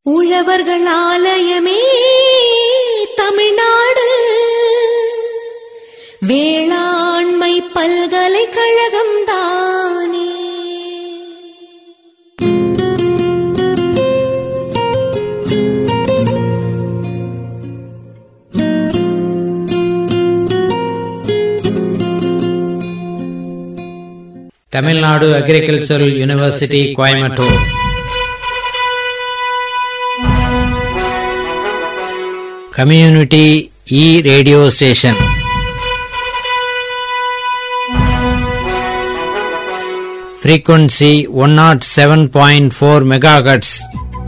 உழவர்கள் ஆலயமே தமிழ்நாடு வேளாண்மை பல்கலைக்கழகம் தானே Tamil Nadu agricultural university Coimbatore community இ radio station frequency one nought seven point four megahertz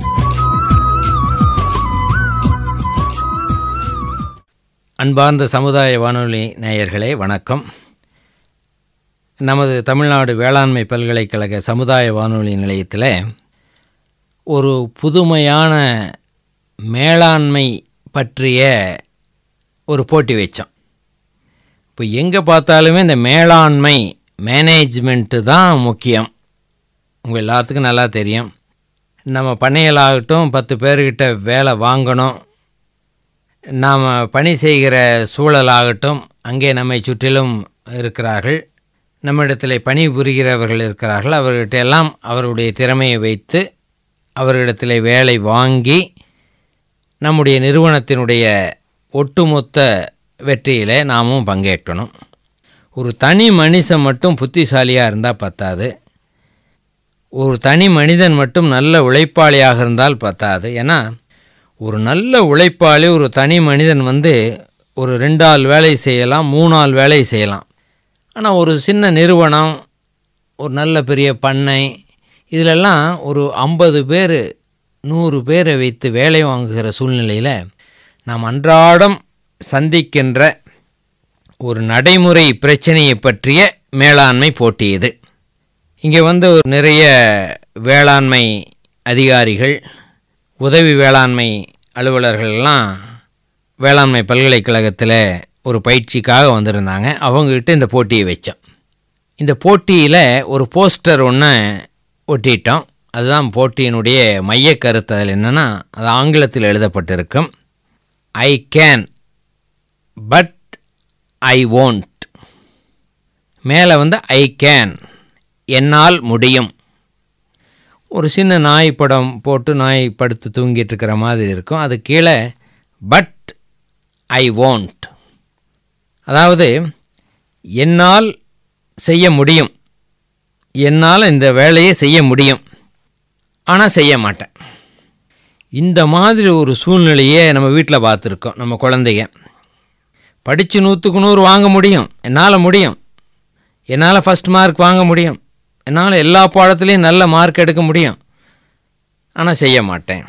அன்பார்ந்த சமுதாய வானொலி நேயர்களே வணக்கம் நமது தமிழ்நாடு வேளாண்மை பல்கலைக்கழக சமுதாய வானொலி நிலையத்தில் ஒரு புதுமையான மேலாண்மை பற்றிய ஒரு போட்டி வச்சோம் இப்போ எங்கே பார்த்தாலுமே இந்த மேலாண்மை மேனேஜ்மெண்ட்டு தான் முக்கியம் உங்கள் எல்லாத்துக்கும் நல்லா தெரியும் நம்ம பண்ணையலாகட்டும் பத்து பேர்கிட்ட வேலை வாங்கணும் நாம் பணி செய்கிற சூழலாகட்டும் அங்கே நம்மை சுற்றிலும் இருக்கிறார்கள் நம்மிடத்தில் பணி புரிகிறவர்கள் இருக்கிறார்கள் அவர்கிட்ட எல்லாம் அவருடைய திறமையை வைத்து அவர்களிடத்தில் வேலை வாங்கி நம்முடைய நிறுவனத்தினுடைய ஒட்டுமொத்த வெற்றியில் நாமும் பங்கேற்கணும் ஒரு தனி மனுஷன் மட்டும் புத்திசாலியாக இருந்தால் பத்தாது ஒரு தனி மனிதன் மட்டும் நல்ல உழைப்பாளியாக இருந்தால் பத்தாது ஏன்னா ஒரு நல்ல உழைப்பாளி ஒரு தனி மனிதன் வந்து ஒரு ரெண்டாள் வேலை செய்யலாம் மூணாள் வேலை செய்யலாம் ஆனால் ஒரு சின்ன நிறுவனம் ஒரு நல்ல பெரிய பண்ணை இதிலெல்லாம் ஒரு ஐம்பது பேர் நூறு பேரை வைத்து வேலை வாங்குகிற சூழ்நிலையில் நாம் அன்றாடம் சந்திக்கின்ற ஒரு நடைமுறை பிரச்சனையை பற்றிய மேலாண்மை போட்டி இது இங்கே வந்து ஒரு நிறைய வேளாண்மை அதிகாரிகள் உதவி வேளாண்மை அலுவலர்கள்லாம் வேளாண்மை பல்கலைக்கழகத்தில் ஒரு பயிற்சிக்காக வந்திருந்தாங்க அவங்கக்கிட்ட இந்த போட்டியை வச்சோம் இந்த போட்டியில் ஒரு போஸ்டர் ஒன்று ஒட்டிட்டோம் அதுதான் போட்டியினுடைய மைய கருத்து அதில் என்னென்னா அது ஆங்கிலத்தில் எழுதப்பட்டிருக்கும் I can but I won't மேலே வந்து ஐ கேன் என்னால் முடியும் ஒரு சின்ன நாய் படம் போட்டு நாய் படுத்து தூங்கிட்டு இருக்கிற மாதிரி இருக்கும் அது கீழே பட் ஐ won't அதாவது என்னால் செய்ய முடியும் என்னால் இந்த வேலையை செய்ய முடியும் ஆனால் செய்ய மாட்டேன் இந்த மாதிரி ஒரு சூழ்நிலையை நம்ம வீட்டில் பார்த்துருக்கோம் நம்ம குழந்தைங்க படித்து நூற்றுக்கு நூறு வாங்க முடியும் என்னால் முடியும் என்னால் ஃபஸ்ட் மார்க் வாங்க முடியும் என்னால் எல்லா பாடத்துலேயும் நல்ல மார்க் எடுக்க முடியும் ஆனால் செய்ய மாட்டேன்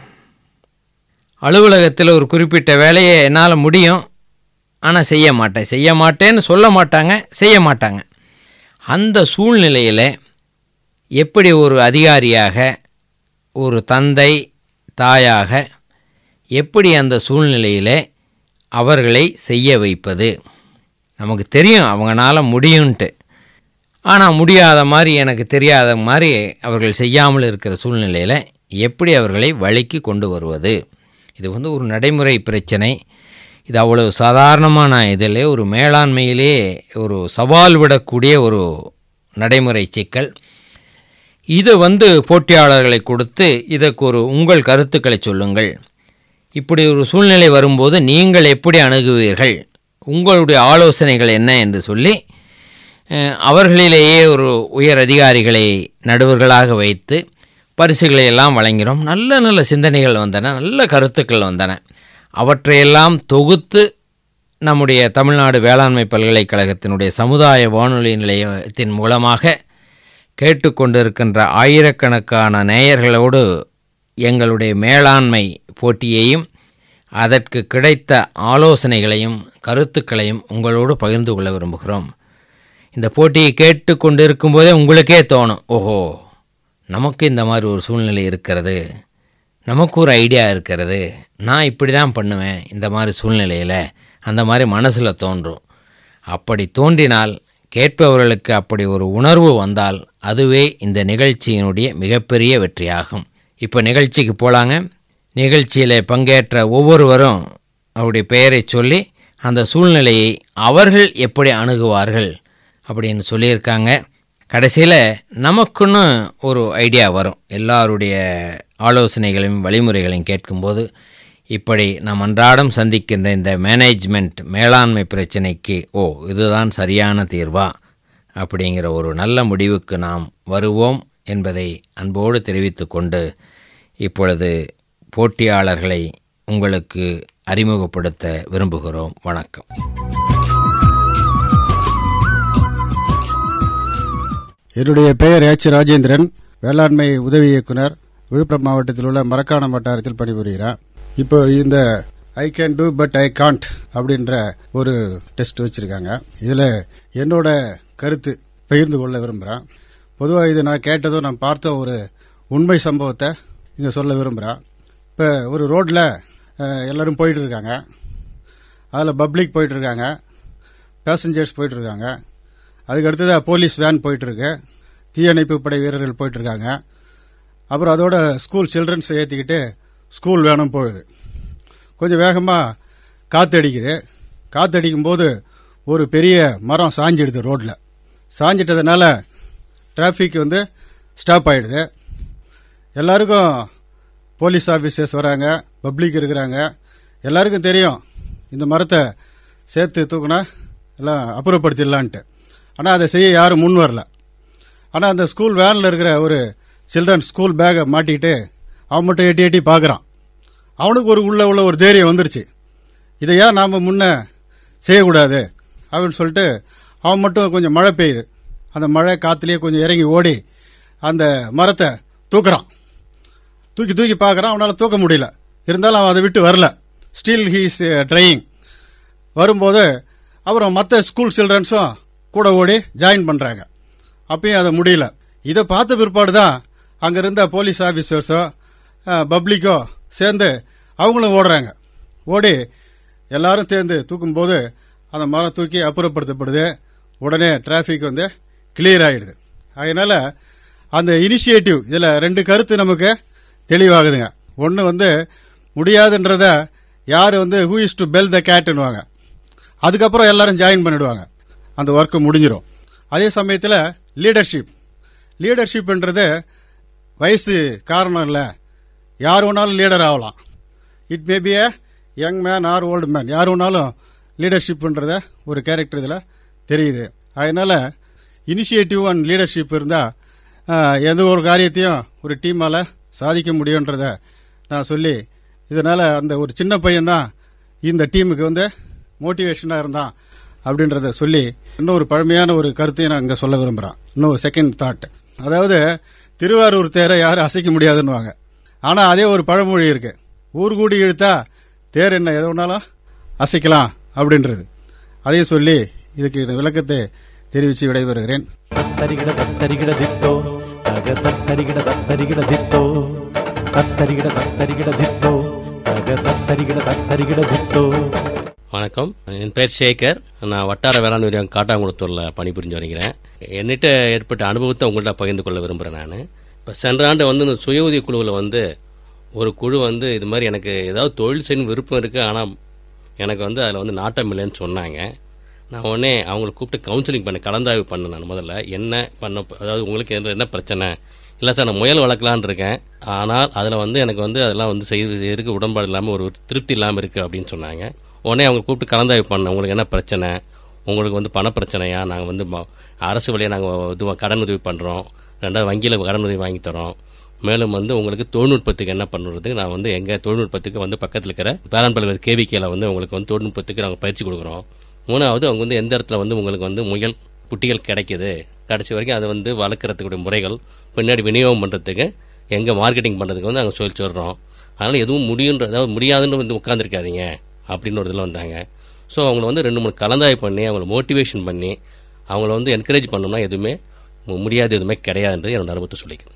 அலுவலகத்தில் ஒரு குறிப்பிட்ட வேலையை என்னால் முடியும் ஆனால் செய்ய மாட்டேன் செய்ய மாட்டேன்னு சொல்ல மாட்டாங்க செய்ய மாட்டாங்க அந்த சூழ்நிலையில் எப்படி ஒரு அதிகாரியாக ஒரு தந்தை தாயாக எப்படி அந்த சூழ்நிலையில் அவர்களை செய்ய வைப்பது நமக்கு தெரியும் அவங்களால முடியும்ன்ட்டு ஆனால் முடியாத மாதிரி எனக்கு தெரியாத மாதிரி அவர்கள் செய்யாமல் இருக்கிற சூழ்நிலையில் எப்படி அவர்களை வழிக்கு கொண்டு வருவது இது வந்து ஒரு நடைமுறை பிரச்சனை இது அவ்வளவு சாதாரணமான இதில் ஒரு மேலாண்மையிலே ஒரு சவால் விடக்கூடிய ஒரு நடைமுறை சிக்கல் இதை வந்து போட்டியாளர்களை கொடுத்து இதற்கு ஒரு உங்கள் கருத்துக்களை சொல்லுங்கள் இப்படி ஒரு சூழ்நிலை வரும்போது நீங்கள் எப்படி அணுகுவீர்கள் உங்களுடைய ஆலோசனைகள் என்ன என்று சொல்லி அஹ், அவர்களிலேயே ஒரு உயர் அதிகாரிகளை நடுவர்களாக வைத்து பரிசுகளை எல்லாம் வழங்கினோம் நல்ல நல்ல சிந்தனைகள் வந்தன நல்ல கருத்துக்கள் வந்தன அவற்றையெல்லாம் தொகுத்து நம்முடைய தமிழ்நாடு வேளாண்மை பல்கலைக்கழகத்தினுடைய சமுதாய வானொலி நிலையத்தின் மூலமாக கேட்டுக்கொண்டிருக்கின்ற ஆயிரக்கணக்கான நேயர்களோடு எங்களுடைய மேலாண்மை போட்டியையும் அதற்கு கிடைத்த ஆலோசனைகளையும் கருத்துக்களையும் உங்களோடு பகிர்ந்து கொள்ள விரும்புகிறோம் இந்த போட்டியை கேட்டு கொண்டு இருக்கும்போதே உங்களுக்கே தோணும் ஓஹோ நமக்கு இந்த மாதிரி ஒரு சூழ்நிலை இருக்கிறது நமக்கு ஒரு ஐடியா இருக்கிறது நான் இப்படி தான் பண்ணுவேன் இந்த மாதிரி சூழ்நிலையில் அந்த மாதிரி மனசில் தோன்றும் அப்படி தோன்றினால் கேட்பவர்களுக்கு அப்படி ஒரு உணர்வு வந்தால் அதுவே இந்த நிகழ்ச்சியினுடைய மிகப்பெரிய வெற்றியாகும் இப்போ நிகழ்ச்சிக்கு போலாங்க நிகழ்ச்சியில் பங்கேற்ற ஒவ்வொருவரும் அவருடைய பெயரை சொல்லி அந்த சூழ்நிலையை அவர்கள் எப்படி அணுகுவார்கள் அப்படின்னு சொல்லியிருக்காங்க கடைசியில் நமக்குன்னு ஒரு ஐடியா வரும் எல்லாருடைய ஆலோசனைகளையும் வழிமுறைகளையும் கேட்கும்போது இப்படி நாம் அன்றாடம் சந்திக்கின்ற இந்த மேனேஜ்மெண்ட் மேலாண்மை பிரச்சனைக்கு ஓ இதுதான் சரியான தீர்வா அப்படிங்கிற ஒரு நல்ல முடிவுக்கு நாம் வருவோம் என்பதை அன்போடு தெரிவித்துக்கொண்டு இப்பொழுது போட்டியாளர்களை உங்களுக்கு அறிமுகப்படுத்த விரும்புகிறோம் வணக்கம் என்னுடைய பெயர் எச் ராஜேந்திரன் வேளாண்மை உதவி இயக்குனர் விழுப்புரம் மாவட்டத்தில் உள்ள மரக்காணம் வட்டாரத்தில் பணிபுரிகிறேன் இப்போ இந்த I can do but I can't அப்படின்ற ஒரு டெஸ்ட் வச்சிருக்காங்க இதில் என்னோட கருத்து பகிர்ந்து கொள்ள விரும்புகிறேன் பொதுவாக இது நான் கேட்டதும் நான் பார்த்த ஒரு உண்மை சம்பவத்தை இங்கே சொல்ல விரும்புகிறேன் இப்போ ஒரு ரோட்டில் எல்லாரும் போயிட்டு இருக்காங்க அதில் பப்ளிக் போயிட்டு இருக்காங்க பேசஞ்சர்ஸ் போயிட்டு இருக்காங்க அதுக்கு அடுத்ததாக போலீஸ் வேன் போயிட்டு இருக்கு தீயணைப்பு படை வீரர்கள் போயிட்டு இருக்காங்க அப்புறம் அதோட ஸ்கூல் சில்ட்ரன்ஸை ஏற்றிக்கிட்டு ஸ்கூல் வேனும் போகுது கொஞ்சம் வேகமாக காற்றடிக்குது காற்றடிக்கும் போது ஒரு பெரிய மரம் சாஞ்சிடுது ரோட்டில் சாஞ்சிட்டதுனால டிராஃபிக் வந்து ஸ்டாப் ஆயிடுது எல்லாருக்கும் போலீஸ் ஆஃபீஸர்ஸ் வராங்க பப்ளிக் இருக்கிறாங்க எல்லாருக்கும் தெரியும் இந்த மரத்தை சேர்த்து தூக்குனா எல்லாம் அப்புறப்படுத்திடலான்ட்டு ஆனால் அதை செய்ய யாரும் முன் வரல ஆனால் அந்த ஸ்கூல் வேனில் இருக்கிற ஒரு சில்ட்ரன் ஸ்கூல் பேக்கை மாட்டிக்கிட்டு அவன் மட்டும் எட்டி எட்டி பார்க்குறான் அவனுக்கு ஒரு உள்ள உள்ள ஒரு தைரியம் வந்துருச்சு இதை ஏன் நாம் முன்ன செய்யக்கூடாது அப்படின்னு சொல்லிட்டு அவன் மட்டும் கொஞ்சம் மழை பெய்யுது அந்த மழை காற்றுலேயே கொஞ்சம் இறங்கி ஓடி அந்த மரத்தை தூக்குறான் தூக்கி தூக்கி பார்க்குறான் அவனால் தூக்க முடியல இருந்தாலும் அவன் அதை விட்டு வரல ஸ்டில் ஹீஸ் ட்ரையிங் வரும்போது அப்புறம் மற்ற ஸ்கூல் சில்ட்ரன்ஸும் கூட ஓடி ஜாயின் பண்ணுறாங்க அப்பயும் அதை முடியல இதை பார்த்த பிற்பாடு தான் அங்கே இருந்த போலீஸ் ஆஃபீஸர்ஸோ பப்ளிக்கோ சேர்ந்து அவங்களும் ஓடுறாங்க ஓடி எல்லாரும் சேர்ந்து தூக்கும்போது அந்த மரம் தூக்கி அப்புறப்படுத்தப்படுது உடனே டிராஃபிக் வந்து கிளியர் ஆகிடுது அதனால் அந்த இனிஷியேட்டிவ் இதில் ரெண்டு கருத்து நமக்கு தெளிவாகுதுங்க ஒன்று வந்து முடியாதுன்றத யார் வந்து who is to bell the கேட்டுன்னுவாங்க அதுக்கப்புறம் எல்லாரும் ஜாயின் பண்ணிடுவாங்க அந்த ஒர்க்கு முடிஞ்சிடும் அதே சமயத்தில் லீடர்ஷிப் லீடர்ஷிப்ன்றது வயசு காரணம் இல்லை யார் வேணாலும் லீடர் ஆகலாம் it may be a young man or old man யார் வேணாலும் லீடர்ஷிப்ன்றத ஒரு கேரக்டர் இதில் தெரியுது அதனால் இனிஷியேட்டிவ் அண்ட் லீடர்ஷிப் இருந்தால் எந்த ஒரு காரியத்தையும் ஒரு டீமால் சாதிக்க முடியுன்றத நான் சொல்லி இதனால் அந்த ஒரு சின்ன பையன்தான் இந்த டீமுக்கு வந்து மோட்டிவேஷனாக இருந்தான் அப்படின்றத சொல்லி இன்னொரு பழமையான ஒரு கருத்தையும் நான் இங்கே சொல்ல விரும்புகிறேன் இன்னும் செகண்ட் தாட் அதாவது திருவாரூர் தேரை யாரும் அசைக்க முடியாதுன்னுவாங்க ஆனால் அதே ஒரு பழமொழி இருக்கு ஊர் கூடி இழுத்தா தேர் என்ன எதை வேணாலும் அசைக்கலாம் அப்படின்றது அதையும் சொல்லி இதுக்கு விளக்கத்தை தெரிவித்து விடைபெறுகிறேன் தத்தரிகிட தத்தரிகிட ஜித்தோ தக தத்தரிகிட தத்தரிகிட ஜித்தோ தத்தரிகிட தத்தரிகிட ஜித்தோ தக தத்தரிகிட தத்தரிகிட ஜித்தோ வணக்கம் என் பேர் சேகர் நான் வட்டார வேளாண் நிலையம் காட்டாங்குளத்தூரில் பணிபுரிஞ்சு வருகிறேன் என்னிட்ட ஏற்பட்ட அனுபவத்தை உங்கள்கிட்ட பகிர்ந்து கொள்ள விரும்புகிறேன் நான் இப்போ சென்ற ஆண்டு வந்து இந்த சுய உதவி குழுவில் வந்து ஒரு குழு வந்து இது மாதிரி எனக்கு ஏதாவது தொழில் செய்யணும் விருப்பம் இருக்குது ஆனால் எனக்கு வந்து அதில் வந்து நாட்டம் இல்லைன்னு சொன்னாங்க நான் உடனே அவங்களை கூப்பிட்டு கவுன்சிலிங் பண்ண கலந்தாய்வு பண்ணேன் நான் முதல்ல என்ன பண்ண அதாவது உங்களுக்கு என்ன- என்ன பிரச்சனை இல்லை சார் நான் முயல் வளர்க்கலான்னு இருக்கேன் ஆனால் அதில் வந்து எனக்கு வந்து அதெல்லாம் வந்து செய்யறதுக்கு உடன்பாடு இல்லாமல் ஒரு திருப்தி இல்லாமல் இருக்குது அப்படின்னு சொன்னாங்க உடனே அவங்க கூப்பிட்டு கலந்தாய்வு பண்ணேன் உங்களுக்கு என்ன பிரச்சனை உங்களுக்கு வந்து பண பிரச்சனையா நாங்கள் வந்து ம- அரசு வழியாக நாங்கள் இது கடன் உதவி பண்ணுறோம் ரெண்டாவது வங்கியில் கடன் உதவி வாங்கி தரோம் மேலும் வந்து உங்களுக்கு தொழில்நுட்பத்துக்கு என்ன பண்ணுறதுக்கு நான் வந்து எங்கள் தொழில்நுட்பத்துக்கு வந்து பக்கத்தில் இருக்கிற வேளாண் பல்வேறு கேவிக்கையில் வந்து உங்களுக்கு வந்து தொழில்நுட்பத்துக்கு நாங்கள் பயிற்சி கொடுக்குறோம் மூணாவது அவங்க வந்து எந்த இடத்துல வந்து உங்களுக்கு வந்து முயல் குட்டிகள் கிடைக்குது கடைசி வரைக்கும் அதை வந்து வளர்க்குறதுக்குடைய முறைகள் பின்னாடி விநியோகம் பண்ணுறதுக்கு எங்கே மார்க்கெட்டிங் பண்ணுறதுக்கு வந்து நாங்கள் சொல்லி சொல்கிறோம் அதனால் எதுவும் முடியுன்ற அதாவது முடியாதுன்னு வந்து உட்காந்துருக்காதீங்க அப்படின்னு ஒரு இதில் வந்தாங்க ஸோ அவங்கள வந்து ரெண்டு மூணு கலந்தாய்வு பண்ணி அவங்கள மோட்டிவேஷன் பண்ணி அவங்கள வந்து என்கரேஜ் பண்ணோம்னா எதுவுமே மு- முடியாது எதுவுமே கிடையாதுன்றது என்னோட அனுபவத்தை சொல்லிக்கிறேன்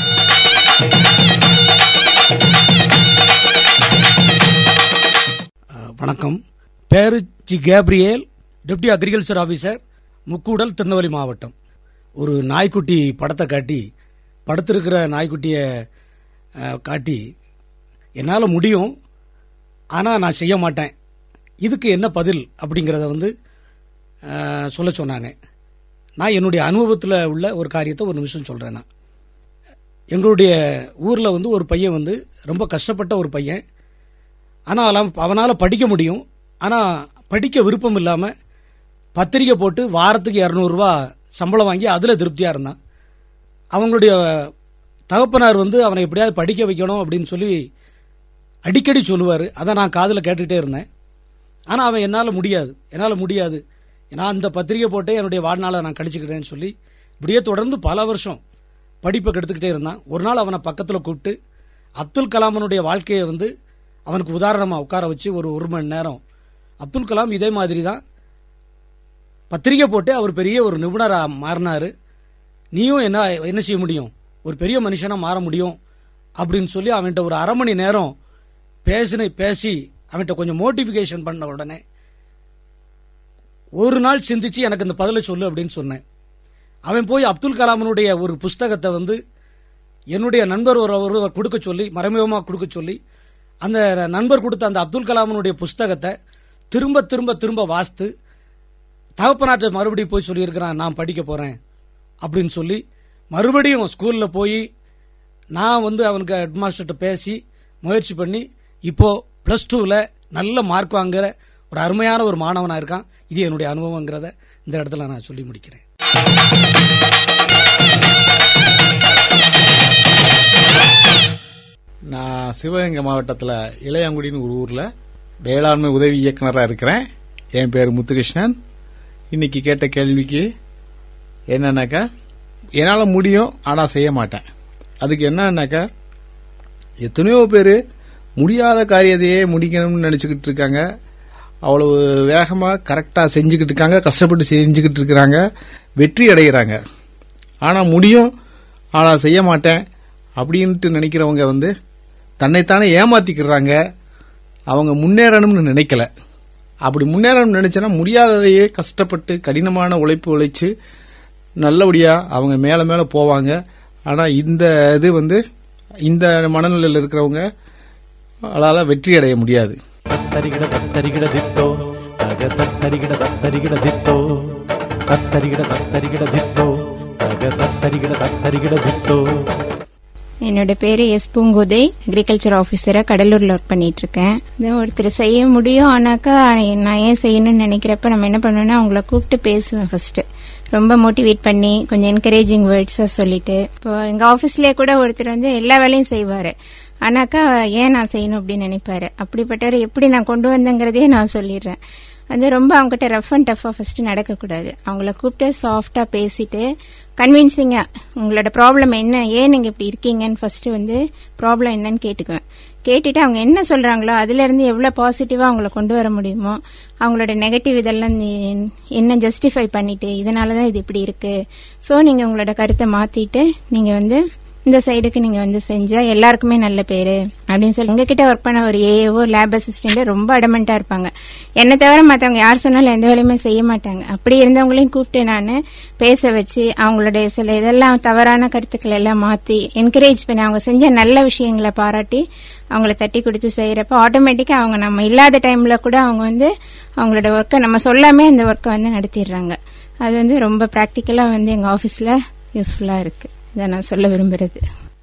அஹ், வணக்கம் பேரு G Gabriel deputy agriculture officer Mukkudal Tirunelveli மாவட்டம் ஒரு நாய்க்குட்டி படத்தை காட்டி படுத்திருக்கிற நாய்க்குட்டியை அஹ், காட்டி என்னால் முடியும் ஆனால் நான் செய்ய மாட்டேன் இதுக்கு என்ன பதில் அப்படிங்கிறத வந்து அஹ், சொல்ல சொன்னாங்க நான் என்னுடைய அனுபவத்தில் உள்ள ஒரு காரியத்தை ஒரு நிமிஷம் சொல்கிறேன் நான் எங்களுடைய ஊரில் வந்து ஒரு பையன் வந்து ரொம்ப கஷ்டப்பட்ட ஒரு பையன் ஆனால் அவனால் படிக்க முடியும் ஆனால் படிக்க விருப்பம் இல்லாமல் பத்திரிக்கை போட்டு வாரத்துக்கு இரநூறுவா சம்பளம் வாங்கி அதில் திருப்தியாக இருந்தான் அவங்களுடைய தகப்பனார் வந்து அவனை எப்படியாவது படிக்க வைக்கணும் அப்படின்னு சொல்லி அடிக்கடி சொல்லுவார் அதை நான் காதில் கேட்டுக்கிட்டே இருந்தேன் ஆனால் அவன் என்னால் முடியாது என்னால் முடியாது நான் அந்த பத்திரிக்கை போட்டே என்னுடைய வாழ்நாளை நான் கழிச்சுக்கிட்டேன்னு சொல்லி இப்படியே தொடர்ந்து பல வருஷம் படிப்பை கெடுத்துக்கிட்டே இருந்தான் ஒரு நாள் அவனை பக்கத்தில் கூப்பிட்டு அப்துல் கலாமனுடைய வாழ்க்கையை வந்து அவனுக்கு உதாரணமாக உட்கார வச்சு ஒரு ஒரு மணி நேரம் அப்துல் கலாம் இதே மாதிரி தான் பத்திரிக்கை போட்டு அவர் பெரிய ஒரு நிபுணராக மாறினாரு நீயும் என்ன என்ன செய்ய முடியும் ஒரு பெரிய மனுஷனாக மாற முடியும் அப்படின்னு சொல்லி அவன்கிட்ட ஒரு அரை மணி நேரம் பேசின பேசி அவன்கிட்ட கொஞ்சம் மோட்டிஃபிகேஷன் பண்ண உடனே ஒரு நாள் சிந்திச்சு எனக்கு இந்த பதிலை சொல்லு அப்படின்னு சொன்னேன் அவன் போய் அப்துல் கலாமனுடைய ஒரு புஸ்தகத்தை வந்து என்னுடைய நண்பர் ஒரு ஒருவர் கொடுக்க சொல்லி மறைமுகமாக கொடுக்க சொல்லி அந்த நண்பர் கொடுத்த அந்த அப்துல் கலாமனுடைய புஸ்தகத்தை திரும்ப திரும்ப திரும்ப வாசித்து தகப்பனாற்ற மறுபடியும் போய் சொல்லியிருக்கிறான் நான் படிக்க போகிறேன் அப்படின்னு சொல்லி மறுபடியும் ஸ்கூலில் போய் நான் வந்து அவனுக்கு ஹெட்மாஸ்டர்கிட்ட பேசி முயற்சி பண்ணி இப்போ ப்ளஸ் டூவில் நல்ல மார்க் வாங்குற ஒரு அருமையான ஒரு மாணவனாக இருக்கான் இது என்னுடைய அனுபவங்கிறத இந்த இடத்துல நான் சொல்லி முடிக்கிறேன் நான் சிவகங்கை மாவட்டத்தில் இளையாங்குடின்னு ஒரு ஊரில் வேளாண்மை உதவி இயக்குனராக இருக்கிறேன் என் பேர் முத்துகிருஷ்ணன் இன்னைக்கு கேட்ட கேள்விக்கு என்னன்னாக்கா என்னால் முடியும் ஆனால் செய்ய மாட்டேன் அதுக்கு என்னன்னாக்கா எத்தனையோ பேர் முடியாத காரியத்தையே முடிக்கணும்னு நினச்சிக்கிட்டு இருக்காங்க அவ்வளவு வேகமாக கரெக்டாக செஞ்சுக்கிட்டு இருக்காங்க கஷ்டப்பட்டு செஞ்சுக்கிட்டு இருக்கிறாங்க வெற்றி அடைகிறாங்க ஆனால் முடியும் ஆனால் செய்ய மாட்டேன் அப்படின்ட்டு நினைக்கிறவங்க வந்து தன்னைத்தானே ஏமாத்திக்கிறாங்க அவங்க முன்னேறணும்னு நினைக்கல அப்படி முன்னேறணும்னு நினைச்சனா முடியாததையே கஷ்டப்பட்டு கடினமான உழைப்பு உழைச்சு நல்லபடியாக அவங்க மேலே மேலே போவாங்க ஆனால் இந்த இது வந்து இந்த மனநிலையில் இருக்கிறவங்க அவளால் வெற்றி அடைய முடியாது தத்தரிகிட தத்தரிகிட ஜித்தோ தக தத்தரிகிட தத்தரிகிட ஜித்தோ தத்தரிகிட தத்தரிகிட ஜித்தோ தக தத்தரிகிட தத்தரிகிட ஜித்தோ என்னோட பேரு எஸ் பூங்கோதை அக்ரிகல்ச்சர் ஆஃபீஸரா கடலூர்ல ஒர்க் பண்ணிட்டு இருக்கேன் இது ஒருத்தர் செய்ய முடியும் ஆனாக்கா நான் ஏன் செய்யணும்னு நினைக்கிறப்ப நம்ம என்ன பண்ணணும்னா அவங்கள கூப்பிட்டு பேசுவேன் ஃபர்ஸ்ட் ரொம்ப மோட்டிவேட் பண்ணி கொஞ்சம் என்கரேஜிங் வேர்ட்ஸா சொல்லிட்டு இப்போ எங்க ஆஃபீஸ்லயே கூட ஒருத்தர் வந்து எல்லா வேலையும் செய்வாரு ஆனாக்கா ஏன் நான் செய்யணும் அப்படின்னு நினைப்பாரு அப்படிப்பட்டவர் எப்படி நான் கொண்டு வந்தேங்கிறதே நான் சொல்லிடுறேன் அது ரொம்ப அவங்ககிட்ட ரஃப் அண்ட் டஃபாக ஃபஸ்ட்டு நடக்கக்கூடாது அவங்கள கூப்பிட்டு சாஃப்டாக பேசிட்டு கன்வின்சிங்காக உங்களோட ப்ராப்ளம் என்ன ஏன் நீங்கள் இப்படி இருக்கீங்கன்னு ஃபஸ்ட்டு வந்து ப்ராப்ளம் என்னன்னு கேட்டுக்குவேன் கேட்டுட்டு அவங்க என்ன சொல்கிறாங்களோ அதுலேருந்து எவ்வளோ பாசிட்டிவாக அவங்கள கொண்டு வர முடியுமோ அவங்களோட நெகட்டிவ் இதெல்லாம் நீ- என்ன ஜஸ்டிஃபை பண்ணிட்டு இதனால தான் இது இப்படி இருக்குது ஸோ நீங்கள் உங்களோட கருத்தை மாற்றிட்டு நீங்கள் வந்து இந்த சைடுக்கு நீங்க வந்து செஞ்சா எல்லாருக்குமே நல்ல பேரு அப்படின்னு சொல்லி எங்ககிட்ட ஒர்க் பண்ண ஒரு ஏஓ லேப் அசிஸ்டன்ட் ரொம்ப அடமெண்டா இருப்பாங்க என்னை தவிர மற்றவங்க யார் சொன்னாலும் எந்த வேலையுமே செய்ய மாட்டாங்க அப்படி இருந்தவங்களையும் கூப்பிட்டு நான் பேச வச்சு அவங்களுடைய சில இதெல்லாம் தவறான கருத்துக்களை எல்லாம் மாத்தி என்கரேஜ் பண்ணி அவங்க செஞ்ச நல்ல விஷயங்களை பாராட்டி அவங்கள தட்டி கொடுத்து செய்யறப்ப ஆட்டோமேட்டிக்கா அவங்க நம்ம இல்லாத டைம்ல கூட அவங்க வந்து அவங்களோட ஒர்க்கை நம்ம சொல்லாமே இந்த ஒர்க்கை வந்து நடத்திடுறாங்க அது வந்து ரொம்ப ப்ராக்டிக்கலா வந்து எங்க ஆஃபீஸ்ல யூஸ்ஃபுல்லா இருக்கு இதை நான் சொல்ல விரும்புறது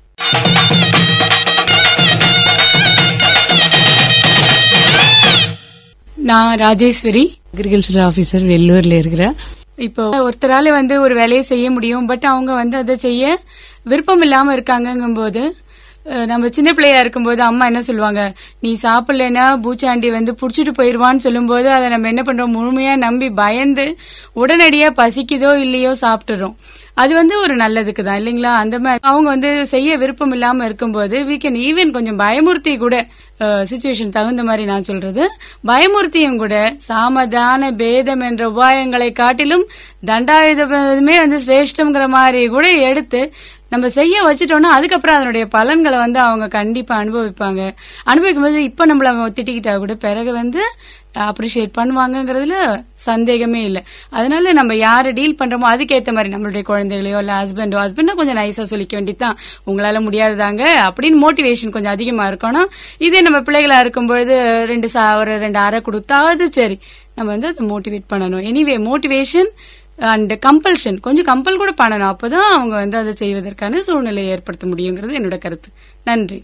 நான் ராஜேஸ்வரி அக்ரிகல்ச்சர் ஆபீசர் வெள்ளூர்ல இருக்கிறேன் இப்போ ஒருத்தரால வந்து ஒரு வேலையை செய்ய முடியும் பட் அவங்க வந்து அதை செய்ய விருப்பம் இல்லாம இருக்காங்கங்கும்போது அஹ், நம்ம சின்ன பிள்ளையா இருக்கும்போது அம்மா என்ன சொல்லுவாங்க நீ சாப்பிடலைன்னா பூச்சாண்டி வந்து புடிச்சிட்டு போயிருவான்னு சொல்லும்போது அதை நம்ம என்ன பண்றோம் முழுமையா நம்பி பயந்து உடனடியா பசிக்குதோ இல்லையோ சாப்பிட்டுறோம் அது வந்து ஒரு நல்லதுக்கு தான் இல்லைங்களா அந்த மாதிரி அவங்க வந்து செய்ய விருப்பம் இல்லாம இருக்கும்போது we can ஈவன் கொஞ்சம் பயமுறுத்தி கூட சுச்சுவேஷன் தகுந்த மாதிரி நான் சொல்றது பயமுறுத்தியும் கூட சாமதான பேதம் என்ற உபாயங்களை காட்டிலும் தண்டாயுதமே வந்து சிரேஷ்டம்ங்கிற மாதிரி கூட எடுத்து நம்ம செய்ய வச்சுட்டோம்னா அதுக்கப்புறம் அதனுடைய பலன்களை வந்து அவங்க கண்டிப்பா அனுபவிப்பாங்க அனுபவிக்கும் போது இப்ப நம்மள அவங்க திட்டிக்கிட்டா கூட பிறகு வந்து அப்ரிஷியேட் பண்ணுவாங்கங்கிறதுல சந்தேகமே இல்லை அதனால நம்ம யாரை டீல் பண்றோமோ அதுக்கேத்த மாதிரி நம்மளுடைய குழந்தைகளையோ இல்ல ஹஸ்பண்டோ ஹஸ்பண்டோ கொஞ்சம் நைஸா சொல்லிக்க வேண்டியதுதான் உங்களால முடியாததாங்க அப்படின்னு மோட்டிவேஷன் கொஞ்சம் அதிகமா இருக்கணும் இதே நம்ம பிள்ளைகளா இருக்கும் பொழுது ரெண்டு சா ஒரு ரெண்டு அரை கொடுத்தாவது சரி நம்ம வந்து அதை மோட்டிவேட் பண்ணணும் எனிவே மோட்டிவேஷன் அண்ட் கம்பல்ஷன் கொஞ்சம் கம்பல் கூட பண்ணணும் அப்பதான் அவங்க வந்து அதை செய்வதற்கான சூழ்நிலையை ஏற்படுத்த முடியுங்கிறது என்னோட கருத்து நன்றி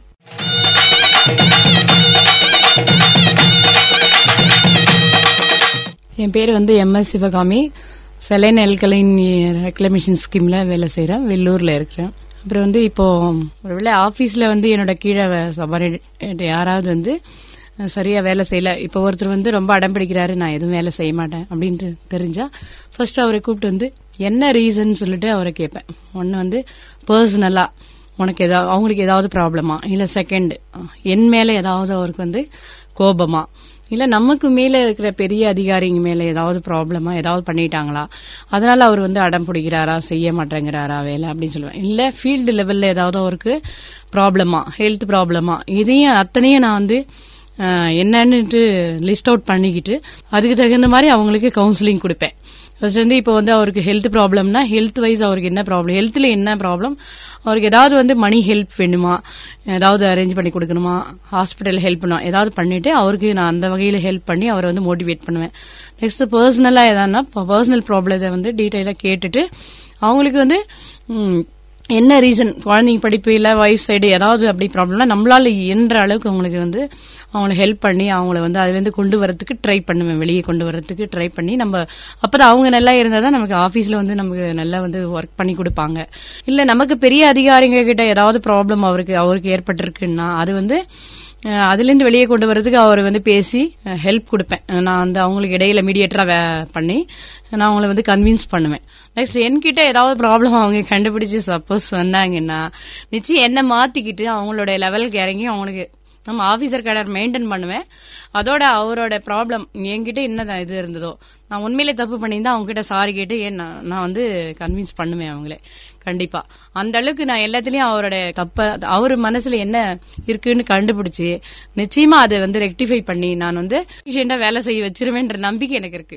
என் பேர் வந்து M S Sivakami saline alkaline reclamation ஸ்கீம்ல வேலை செய்கிறேன் வெள்ளூர்ல இருக்கிறேன் அப்புறம் வந்து இப்போ ஒருவேளை ஆஃபீஸில் வந்து என்னோட கீழே சபார்டினேட் யாராவது வந்து அஹ், சரியா வேலை செய்யல இப்போ ஒருத்தர் வந்து ரொம்ப அடம் பிடிக்கிறாரு நான் எதுவும் வேலை செய்ய மாட்டேன் அப்படின்ட்டு தெரிஞ்சா ஃபர்ஸ்ட் அவரை கூப்பிட்டு வந்து என்ன ரீசன் சொல்லிட்டு அவரை கேட்பேன் ஒன்று வந்து பர்சனலா உனக்கு ஏதாவது அவங்களுக்கு ஏதாவது ப்ராப்ளமா இல்லை செகண்ட் என் மேலே ஏதாவது அவருக்கு வந்து கோபமா இல்ல நமக்கு மேல இருக்கிற பெரிய அதிகாரிங்க மேல ஏதாவது ப்ராப்ளமா ஏதாவது பண்ணிட்டாங்களா அதனால அவர் வந்து அடம் பிடிக்கிறாரா செய்ய மாட்டேங்கிறாரா வேலை அப்படின்னு சொல்லுவேன் இல்ல ஃபீல்டு லெவல்ல ஏதாவது அவருக்கு ப்ராப்ளமா ஹெல்த் ப்ராப்ளமா இதையும் அத்தனையும் நான் வந்து அஹ், என்னன்னுட்டு லிஸ்ட் அவுட் பண்ணிக்கிட்டு அதுக்கு தகுந்த மாதிரி அவங்களுக்கு கவுன்சிலிங் கொடுப்பேன் ஃபர்ஸ்ட் வந்து இப்போ வந்து அவருக்கு ஹெல்த் ப்ராப்ளம்னா ஹெல்த் வைஸ் அவருக்கு என்ன ப்ராப்ளம் ஹெல்த்ல என்ன ப்ராப்ளம் அவருக்கு ஏதாவது வந்து மணி ஹெல்ப் வேணுமா ஏதாவது அரேஞ்ச் பண்ணி கொடுக்கணுமா ஹாஸ்பிட்டல் ஹெல்ப் பண்ணுமா ஏதாவது பண்ணிட்டு அவருக்கு நான் அந்த வகையில ஹெல்ப் பண்ணி அவரை வந்து மோட்டிவேட் பண்ணுவேன் நெக்ஸ்ட் பர்சனலா எதானா பர்சனல் ப்ராப்ளத்தை வந்து டீட்டெயிலாக கேட்டுட்டு அவங்களுக்கு வந்து ம், என்ன ரீசன் குழந்தைங்க படிப்பு இல்ல வைஃப் சைடு ஏதாவது அப்படி ப்ராப்ளம்னா நம்மளால இயன்ற அளவுக்கு அவங்களுக்கு வந்து அவங்களை ஹெல்ப் பண்ணி அவங்கள வந்து அதுல இருந்து கொண்டு வரதுக்கு ட்ரை பண்ணுவேன் வெளியே கொண்டு வரதுக்கு ட்ரை பண்ணி நம்ம அப்பதான் அவங்க நல்லா இருந்தா தான் நமக்கு ஆபீஸ்ல வந்து நமக்கு நல்லா வந்து ஒர்க் பண்ணி கொடுப்பாங்க இல்ல நமக்கு பெரிய அதிகாரிங்க கிட்ட ஏதாவது ப்ராப்ளம் அவருக்கு அவருக்கு ஏற்பட்டிருக்குன்னா அது வந்து அஹ் அதுலேருந்து வெளியே கொண்டு வரதுக்கு அவர் வந்து பேசி ஹெல்ப் கொடுப்பேன் நான் வந்து அவங்களுக்கு இடையில மீடியேட்டரா பண்ணி நான் அவங்கள வந்து கன்வின்ஸ் பண்ணுவேன் நெக்ஸ்ட் என்கிட்ட ஏதாவது ப்ராப்ளம் அவங்க கண்டுபிடிச்சு சப்போஸ் வந்தாங்கன்னா நிச்சயம் என்ன மாத்திக்கிட்டு அவங்களோட லெவலுக்கு இறங்கி அவங்களுக்கு நம்ம ஆபீசர் கேடர் மெயின்டைன் பண்ணுவேன் அதோட அவரோட ப்ராப்ளம் என்கிட்ட என்ன இது இருந்ததோ நான் உண்மையிலே தப்பு பண்ணியிருந்தா அவங்க கிட்ட சாரி கேட்டு ஏன் நான் நான் வந்து கன்வின்ஸ் பண்ணுவேன் அவங்களே கண்டிப்பா அந்த அளவுக்கு நான் எல்லாத்துலயும் அவரோட தப்ப அவர் மனசுல என்ன இருக்குன்னு கண்டுபிடிச்சு நிச்சயமா அதை வந்து ரெக்டிஃபை பண்ணி நான் வந்து efficient ஆ வேலை செய்ய வச்சிருவேன்ற நம்பிக்கை எனக்கு இருக்கு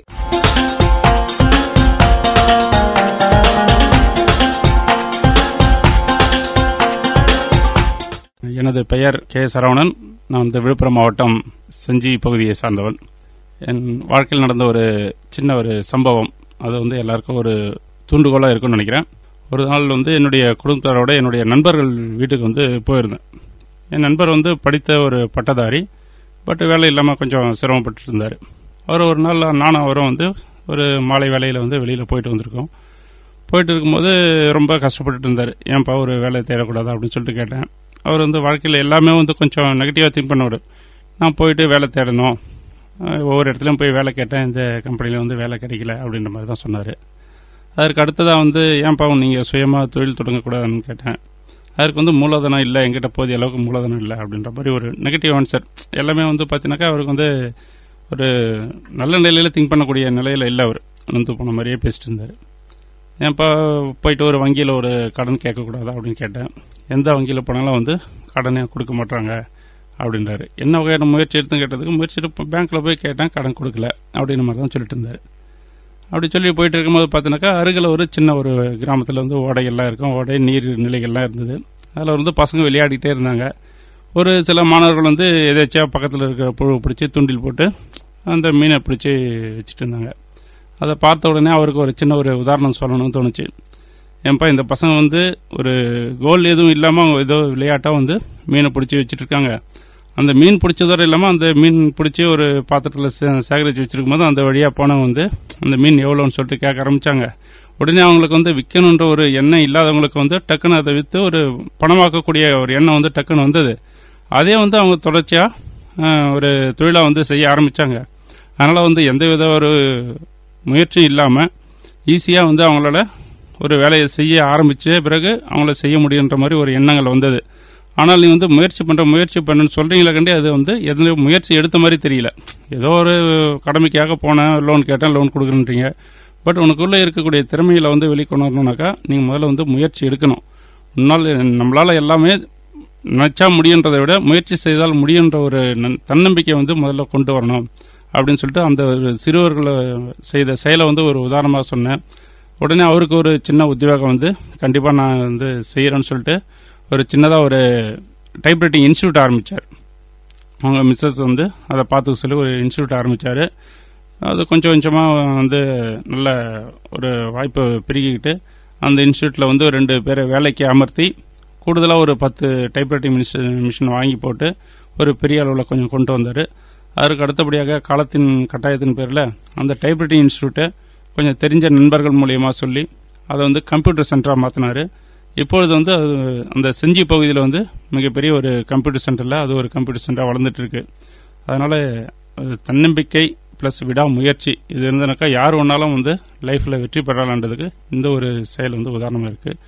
எனது பெயர் கே சரவணன் நான் வந்து விழுப்புரம் மாவட்டம் செஞ்சி பகுதியை சார்ந்தவன் என் வாழ்க்கையில் நடந்த ஒரு சின்ன ஒரு சம்பவம் அது வந்து எல்லாருக்கும் ஒரு தூண்டுகோலாக இருக்கும்னு நினைக்கிறேன் ஒரு நாள் வந்து என்னுடைய குடும்பத்தாரோட என்னுடைய நண்பர்கள் வீட்டுக்கு வந்து போயிருந்தேன் என் நண்பர் வந்து படித்த ஒரு பட்டதாரி பட் வேலை இல்லாமல் கொஞ்சம் சிரமப்பட்டு இருந்தார் அவர் ஒரு நாள் நானும் அவரும் வந்து ஒரு மாலை வேலையில் வந்து வெளியில் போயிட்டு வந்திருக்கோம் போயிட்டு இருக்கும்போது ரொம்ப கஷ்டப்பட்டுட்டு இருந்தார் ஏன்ப்பா ஒரு வேலை தேடக்கூடாதா அப்படின்னு சொல்லிட்டு கேட்டேன் அவர் வந்து வாழ்க்கையில் எல்லாமே வந்து கொஞ்சம் நெகட்டிவாக திங்க் பண்ணுவார் நான் போயிட்டு வேலை தேடணும் அஹ் ஒவ்வொரு இடத்துலையும் போய் வேலை கேட்டேன் இந்த கம்பெனியில் வந்து வேலை கிடைக்கல அப்படின்ற மாதிரி தான் சொன்னார் அதற்கு அடுத்ததாக வந்து ஏன்ப்பா நீங்கள் சுயமாக தொழில் தொடங்கக்கூடாதுன்னு கேட்டேன் அதற்கு வந்து மூலதனம் இல்லை எங்கிட்ட போதிய அளவுக்கு மூலதனம் இல்லை அப்படின்ற மாதிரி ஒரு நெகட்டிவ் ஆன்சர் எல்லாமே வந்து பார்த்தீங்கன்னாக்கா அவருக்கு வந்து ஒரு நல்ல நிலையில் திங்க் பண்ணக்கூடிய நிலையில் இல்லை அவர் வந்து போன மாதிரியே பேசிட்டு இருந்தார் ஏன்ப்பா போயிட்டு ஒரு வங்கியில் ஒரு கடன் கேட்கக்கூடாதா அப்படின்னு கேட்டேன் எந்த வங்கியில் போனாலும் வந்து கடனே கொடுக்க மாட்டாங்க அப்படின்றாரு என்ன வகையான முயற்சி எடுத்து கேட்டதுக்கு முயற்சி எடுத்து பேங்க்கில் போய் கேட்டேன் கடன் கொடுக்கல அப்படின்ற மாதிரி தான் சொல்லிட்டு இருந்தார் அப்படி சொல்லி போயிட்டு இருக்கும்போது பார்த்தீங்கன்னாக்கா அருகில் ஒரு சின்ன ஒரு கிராமத்தில் வந்து ஓடைகள்லாம் இருக்கும் ஓடை நீர் நிலைகள்லாம் இருந்தது அதில் வந்து பசங்க விளையாடிட்டே இருந்தாங்க ஒரு சில மாணவர்கள் வந்து எதாச்சியா பக்கத்தில் இருக்கிற புழு பிடிச்சி தூண்டில் போட்டு அந்த மீனை பிடிச்சி வச்சுட்டு இருந்தாங்க அதை பார்த்த உடனே அவருக்கு ஒரு சின்ன ஒரு உதாரணம் சொல்லணும்னு தோணுச்சு ஏன்பா இந்த பசங்க வந்து ஒரு கோல் எதுவும் இல்லாமல் அவங்க ஏதோ விளையாட்டாக வந்து மீனை பிடிச்சி வச்சுட்டு இருக்காங்க அந்த மீன் பிடிச்சதோடு இல்லாமல் அந்த மீன் பிடிச்சி ஒரு பாத்திரத்தில் சே- சேகரித்து வச்சிருக்கும் போது அந்த வழியாக போனவங்க வந்து அந்த மீன் எவ்வளோன்னு சொல்லிட்டு கேட்க ஆரம்பிச்சாங்க உடனே அவங்களுக்கு வந்து விற்கணுன்ற ஒரு எண்ணம் இல்லாதவங்களுக்கு வந்து டக்குன்னு அதை விற்று ஒரு பணமாக்கக்கூடிய ஒரு எண்ணம் வந்து டக்குன்னு வந்தது அதே வந்து அவங்க தொடர்ச்சியாக ஒரு தொழிலாக வந்து செய்ய ஆரம்பித்தாங்க அதனால் வந்து எந்தவித ஒரு முயற்சியும் இல்லாமல் ஈஸியாக வந்து அவங்களால ஒரு வேலையை செய்ய ஆரம்பித்த பிறகு அவங்கள செய்ய முடியுன்ற மாதிரி ஒரு எண்ணங்கள் வந்தது ஆனால் நீ வந்து முயற்சி பண்ணுற முயற்சி பண்ணுன்னு சொல்கிறீங்களா கண்டி அது வந்து எதுலையும் முயற்சி எடுத்த மாதிரி தெரியல ஏதோ ஒரு கடமைக்காக போனேன் லோன் கேட்டேன் லோன் கொடுக்குறேன்றீங்க பட் உனக்குள்ளே இருக்கக்கூடிய திறமையில வந்து வெளிக்கொணரணுனாக்கா நீங்கள் முதல்ல வந்து முயற்சி எடுக்கணும் முன்னால் நம்மளால் எல்லாமே நினச்சா முடியுன்றதை விட முயற்சி செய்தால் முடியுன்ற ஒரு நன்- தன்னம்பிக்கை வந்து முதல்ல கொண்டு வரணும் அப்படின்னு சொல்லிட்டு அந்த ஒரு சிறுவர்களை செய்த செயலை வந்து ஒரு உதாரணமாக சொன்னேன் உடனே அவருக்கு ஒரு சின்ன உத்வேகம் வந்து கண்டிப்பாக நான் வந்து செய்கிறேன்னு சொல்லிட்டு ஒரு சின்னதாக ஒரு டைப்ரைட்டிங் இன்ஸ்டியூட் ஆரம்பித்தார் அவங்க மிஸ்ஸஸ் வந்து அதை பார்த்துக்க சொல்லி ஒரு இன்ஸ்டியூட் ஆரம்பித்தார் அது கொஞ்சம் கொஞ்சமாக வந்து நல்ல ஒரு வாய்ப்பை பெருகிக்கிட்டு அந்த இன்ஸ்டியூட்டில் வந்து ரெண்டு பேரை வேலைக்கு அமர்த்தி கூடுதலாக ஒரு பத்து டைப்ரைட்டிங் மிஷின் மிஷின் வாங்கி போட்டு ஒரு பெரிய அளவில் கொஞ்சம் கொண்டு வந்தார் அதற்கு அடுத்தபடியாக காலத்தின் கட்டாயத்தின் பேரில் அந்த டைப்ரைட்டிங் இன்ஸ்டியூட்டை கொஞ்சம் தெரிஞ்ச நண்பர்கள் மூலியமாக சொல்லி அதை வந்து கம்ப்யூட்டர் சென்டராக மாற்றினார் இப்பொழுது வந்து அது அந்த செஞ்சி பகுதியில் வந்து மிகப்பெரிய ஒரு கம்ப்யூட்டர் சென்டரில் அது ஒரு கம்ப்யூட்டர் சென்டராக வளர்ந்துட்டு இருக்கு அதனால் தன்னம்பிக்கை ப்ளஸ் விடாமுயற்சி இது இருந்தனாக்கா யார் ஒன்றாலும் வந்து லைஃப்பில் வெற்றி பெறலான்றதுக்கு இந்த ஒரு செயல் வந்து உதாரணமாக இருக்குது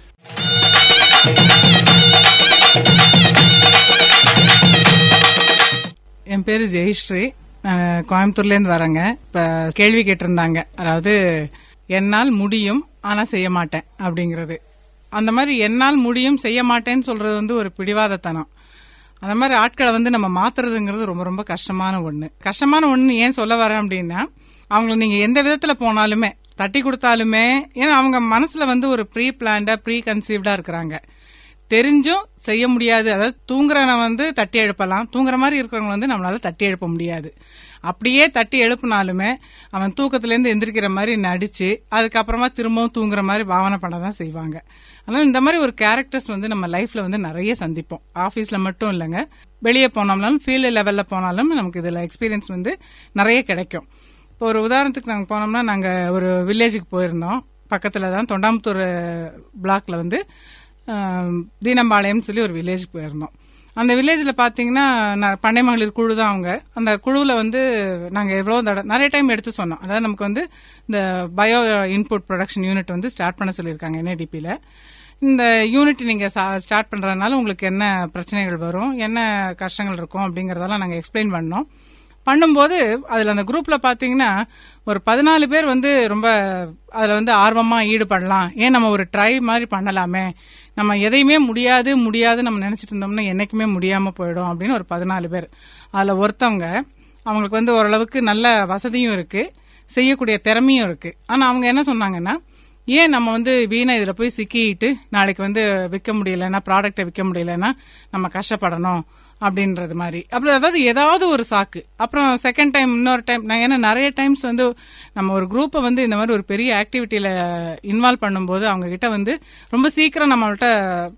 என் பேரு ஜெயஸ்ரீ நான் கோயம்புத்தூர்லேருந்து வரேங்க இப்போ கேள்வி கேட்டிருந்தாங்க அதாவது என்னால் முடியும் ஆனால் செய்ய மாட்டேன் அப்படிங்கிறது அந்த மாதிரி என்னால் முடியும் செய்ய மாட்டேன்னு சொல்றது வந்து ஒரு பிடிவாதத்தனம் அந்த மாதிரி ஆட்களை வந்து நம்ம மாத்துறதுங்கிறது ரொம்ப ரொம்ப கஷ்டமான ஒண்ணு கஷ்டமான ஒண்ணு ஏன் சொல்ல வரேன் அப்படின்னா அவங்கள நீங்க எந்த விதத்துல போனாலுமே தட்டி கொடுத்தாலுமே ஏன்னா அவங்க மனசுல வந்து ஒரு ப்ரீ பிளான்டா ப்ரீ கன்சீவ்டா இருக்கிறாங்க தெரிஞ்சும் செய்ய முடியாது அதாவது தூங்குறவனை வந்து தட்டி எழுப்பலாம் தூங்குற மாதிரி இருக்கிறவங்க வந்து நம்மளால தட்டி எழுப்ப முடியாது அப்படியே தட்டி எழுப்பினாலுமே அவன் தூக்கத்திலேருந்து எந்திரிக்கிற மாதிரி நடிச்சு அதுக்கப்புறமா திரும்பவும் தூங்குற மாதிரி பாவனை பண்ண தான் செய்வாங்க அதனால இந்த மாதிரி ஒரு கேரக்டர்ஸ் வந்து நம்ம லைஃப்ல வந்து நிறைய சந்திப்போம் ஆஃபீஸ்ல மட்டும் இல்லைங்க வெளியே போனோம்னாலும் ஃபீல்டு லெவல்ல போனாலும் நமக்கு இதுல எக்ஸ்பீரியன்ஸ் வந்து நிறைய கிடைக்கும் இப்போ ஒரு உதாரணத்துக்கு நாங்கள் போனோம்னா நாங்கள் ஒரு வில்லேஜுக்கு போயிருந்தோம் பக்கத்தில் தான் தொண்டாமுத்தூர் பிளாக்ல வந்து ஆம், தீனம்பாளையம்னு சொல்லி ஒரு வில்லேஜுக்கு போயிருந்தோம் அந்த வில்லேஜில் பார்த்தீங்கன்னா நான் பண்ணை மகளிர் குழு தான் அவங்க அந்த குழுவில் வந்து நாங்கள் எவ்வளோ தடவை நிறைய டைம் எடுத்து சொன்னோம் அதாவது நமக்கு வந்து இந்த பயோ இன்புட் ப்ரொடக்ஷன் யூனிட் வந்து ஸ்டார்ட் பண்ண சொல்லியிருக்காங்க என்ஐடிபியில் இந்த யூனிட் நீங்கள் ஸ்டார்ட் பண்ணுறதுனால உங்களுக்கு என்ன பிரச்சனைகள் வரும் என்ன கஷ்டங்கள் இருக்கும் அப்படிங்கிறதெல்லாம் நாங்கள் எக்ஸ்பிளைன் பண்ணோம் பண்ணும்போது அதில் அந்த குரூப்பில் பார்த்தீங்கன்னா ஒரு பதினாலு பேர் வந்து ரொம்ப அதில் வந்து ஆர்வமாக ஈடுபடலாம் ஏன் நம்ம ஒரு ட்ரை மாதிரி பண்ணலாமே நம்ம எதையுமே முடியாது முடியாது நம்ம நினச்சிட்டு இருந்தோம்னா என்றைக்குமே முடியாமல் போயிடும் அப்படின்னு ஒரு பதினாலு பேர் அதில் ஒருத்தவங்க அவங்களுக்கு வந்து ஓரளவுக்கு நல்ல வசதியும் இருக்குது செய்யக்கூடிய திறமையும் இருக்குது ஆனால் அவங்க என்ன சொன்னாங்கன்னா ஏன் நம்ம வந்து வீணா இதில் போய் சிக்கிட்டு நாளைக்கு வந்து விற்க முடியலன்னா ப்ராடக்ட்டை விற்க முடியலன்னா நம்ம கஷ்டப்படணும் அப்படின்றது மாதிரி அப்புறம் அதாவது ஏதாவது ஒரு சாக்கு அப்புறம் செகண்ட் டைம் இன்னொரு டைம் நான் ஏன்னா நிறைய டைம்ஸ் வந்து நம்ம ஒரு குரூப்பை வந்து இந்த மாதிரி ஒரு பெரிய ஆக்டிவிட்டியில் இன்வால்வ் பண்ணும்போது அவங்க கிட்ட வந்து ரொம்ப சீக்கிரம் நம்மள்ட்ட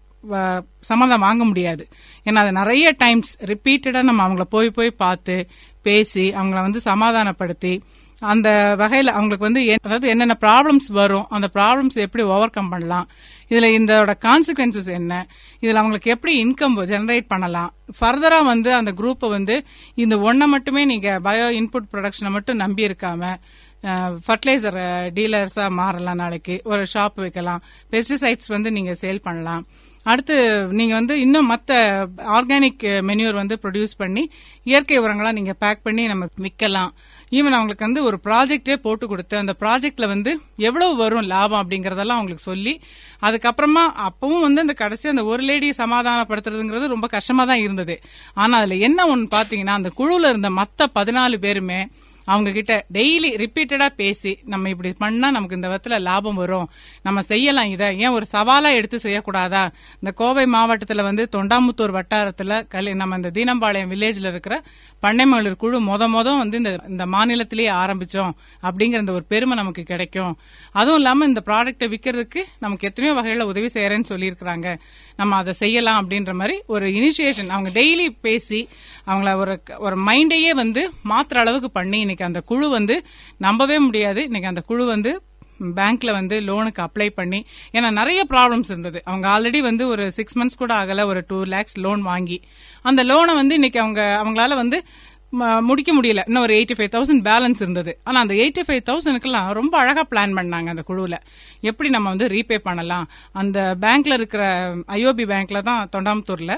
வ- சம்மதம் வாங்க முடியாது ஏன்னா அது நிறைய டைம்ஸ் ரிப்பீட்டடாக நம்ம அவங்கள போய் போய் பார்த்து பேசி அவங்கள வந்து சமாதானப்படுத்தி அந்த வகையில் அவங்களுக்கு வந்து என்- அதாவது என்னென்ன ப்ராப்ளம்ஸ் வரும் அந்த ப்ராப்ளம்ஸ் எப்படி ஓவர் கம் பண்ணலாம் இதில் இதோட கான்சிக்வன்சஸ் என்ன இதில் அவங்களுக்கு எப்படி இன்கம் ஜெனரேட் பண்ணலாம் ஃபர்தராக வந்து அந்த குரூப்பை வந்து இந்த ஒன்றை மட்டுமே நீங்கள் பயோ இன்புட் ப்ரொடக்ஷனை மட்டும் நம்பி இருக்காம ஃபர்டிலைசர் டீலர்ஸாக மாறலாம் நாளைக்கு ஒரு ஷாப் வைக்கலாம் பெஸ்டிசைட்ஸ் வந்து நீங்கள் சேல் பண்ணலாம் அடுத்து நீங்க வந்து இன்னும் மத்த ஆர்கானிக் மென்யூர் வந்து ப்ரொடியூஸ் பண்ணி இயற்கை உரங்களா நீங்க பேக் பண்ணி நம்ம விற்கலாம் ஈவன் அவங்களுக்கு வந்து ஒரு ப்ராஜெக்டே போட்டு கொடுத்து அந்த ப்ராஜெக்ட்ல வந்து எவ்வளவு வரும் லாபம் அப்படிங்கறதெல்லாம் அவங்களுக்கு சொல்லி அதுக்கப்புறமா அப்பவும் வந்து அந்த கடைசி அந்த ஒரு லேடியை சமாதானப்படுத்துறதுங்கிறது ரொம்ப கஷ்டமா தான் இருந்தது ஆனா அதுல என்ன ஒன்னு பாத்தீங்கன்னா அந்த குழுல இருந்த மத்த பதினாலு பேருமே அவங்க கிட்ட டெய்லி ரிப்பீட்டடா பேசி நம்ம இப்படி பண்ணா நமக்கு இந்த விதத்துல லாபம் வரும் நம்ம செய்யலாம் இதை ஏன் ஒரு சவாலா எடுத்து செய்யக்கூடாதா இந்த கோவை மாவட்டத்துல வந்து தொண்டாமுத்தூர் வட்டாரத்துல கலி நம்ம இந்த தீனம்பாளையம் வில்லேஜ்ல இருக்கிற பண்ணை மகளிர் குழு மொத மொத வந்து இந்த இந்த மாநிலத்திலேயே ஆரம்பிச்சோம் அப்படிங்கிற இந்த ஒரு பெருமை நமக்கு கிடைக்கும் அதுவும் இல்லாம இந்த ப்ராடக்ட்டை விற்கிறதுக்கு நமக்கு எத்தனையோ வகையில உதவி செய்யறேன்னு சொல்லியிருக்கிறாங்க நம்ம அதை செய்யலாம் அப்படின்ற மாதிரி ஒரு இனிஷியேஷன் அவங்க டெய்லி பேசி அவங்கள ஒரு ஒரு மைண்டையே வந்து மாத்துற அளவுக்கு பண்ணி இன்னைக்கு அந்த குழு வந்து நம்பவே முடியாது இன்னைக்கு அந்த குழு வந்து பேங்க்ல வந்து லோனுக்கு அப்ளை பண்ணி ஏன்னா நிறைய ப்ராப்ளம்ஸ் இருந்தது அவங்க ஆல்ரெடி வந்து ஒரு சிக்ஸ் மந்த்ஸ் கூட ஆகல ஒரு டூ லேக்ஸ் லோன் வாங்கி அந்த லோனை வந்து இன்னைக்கு அவங்க அவங்களால வந்து ம- முடிக்க முடியல இன்னும் ஒரு எயிட்டி ஃபைவ் தௌசண்ட் பேலன்ஸ் இருந்தது ஆனா அந்த எயிட்டி ஃபைவ் தௌசண்ட்க்குலாம் ரொம்ப அழகா பிளான் பண்ணாங்க அந்த குழுவில் எப்படி நம்ம வந்து ரீபே பண்ணலாம் அந்த பேங்க்ல இருக்கிற ஐஓபி பேங்க்ல தான் தொண்டாமுத்தூர்ல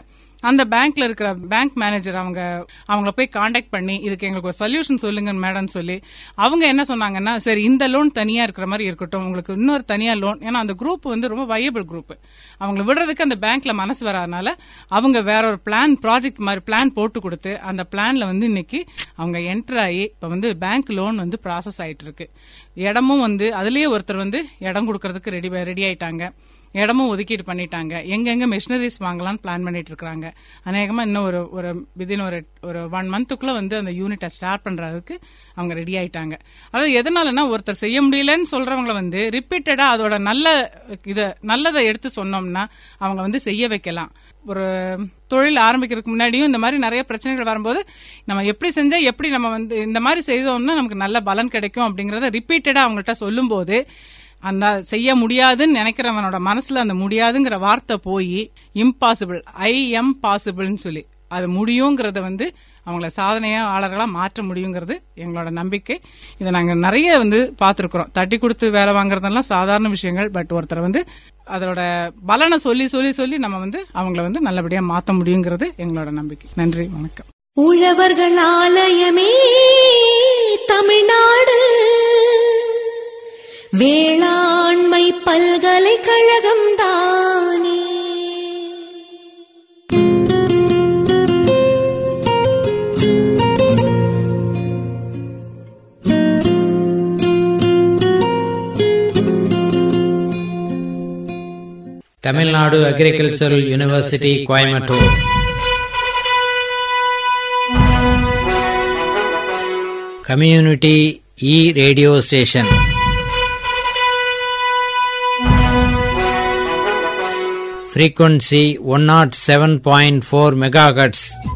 அந்த பேங்க்ல இருக்கிற பேங்க் மேனேஜர் அவங்க அவங்கள போய் காண்டாக்ட் பண்ணி இதுக்கு எங்களுக்கு ஒரு சொல்யூஷன் சொல்லுங்க மேடம் சொல்லி அவங்க என்ன சொன்னாங்கன்னா சரி இந்த லோன் தனியா இருக்கிற மாதிரி இருக்கட்டும் உங்களுக்கு இன்னொரு தனியா லோன் ஏன்னா அந்த குரூப் வந்து ரொம்ப வயபிள் குரூப் அவங்கள விடுறதுக்கு அந்த பேங்க்ல மனசு வராதனால அவங்க வேற ஒரு பிளான் ப்ராஜெக்ட் மாதிரி பிளான் போட்டு கொடுத்து அந்த பிளான்ல வந்து இன்னைக்கு அவங்க என்டர் ஆகி இப்ப வந்து பேங்க் லோன் வந்து ப்ராசஸ் ஆயிட்டு இருக்கு இடமும் வந்து அதுலயே ஒருத்தர் வந்து இடம் கொடுக்கறதுக்கு ரெடி ரெடி ஆயிட்டாங்க இடமும் ஒதுக்கீடு பண்ணிட்டாங்க எங்கெங்க மிஷினரிஸ் வாங்கலாம்னு பிளான் பண்ணிட்டு இருக்காங்க அநேகமா இன்னும் ஒரு ஒரு விதின் ஒரு ஒரு ஒன் மந்த்துக்குள்ள வந்து அந்த யூனிட்டை ஸ்டார்ட் பண்றதுக்கு அவங்க ரெடி ஆயிட்டாங்க அதாவது எதனாலன்னா ஒருத்தர் செய்ய முடியலன்னு சொல்றவங்கள வந்து ரிப்பீட்டடா அதோட நல்ல இத நல்லதை எடுத்து சொன்னோம்னா அவங்க வந்து செய்ய வைக்கலாம் ஒரு தொழில் ஆரம்பிக்கிறதுக்கு முன்னாடியும் இந்த மாதிரி நிறைய பிரச்சனைகள் வரும்போது நம்ம எப்படி செஞ்சா எப்படி நம்ம வந்து இந்த மாதிரி செய்தோம்னா நமக்கு நல்ல பலன் கிடைக்கும் அப்படிங்கறத ரிப்பீட்டடா அவங்கள்ட்ட சொல்லும்போது அந்த செய்ய முடியாதுன்னு நினைக்கிறவனோட மனசுல அந்த முடியாதுங்கிற வார்த்தை போய் இம்பாசிபிள் ஐ எம் பாசிபிள்னு சொல்லி அது முடியுங்கிறத வந்து அவங்கள சாதனையா ஆளர்களா மாற்ற முடியுங்கிறது எங்களோட நம்பிக்கை இதை நாங்க நிறைய வந்து பார்த்திருக்கிறோம் தட்டி கொடுத்து வேலை வாங்குறதெல்லாம் சாதாரண விஷயங்கள் பட் ஒருத்தர் வந்து அதோட பலனை சொல்லி சொல்லி சொல்லி நம்ம வந்து அவங்கள வந்து நல்லபடியா மாத்த முடியுங்கிறது எங்களோட நம்பிக்கை நன்றி வணக்கம் உழவர்கள் ஆலயமே தமிழ்நாடு வேளாண்மை பல்கலைக்கழகம் தானே Tamil Nadu agricultural university Coimbatore community இ ரேடியோ ஸ்டேஷன் frequency 107.4 megahertz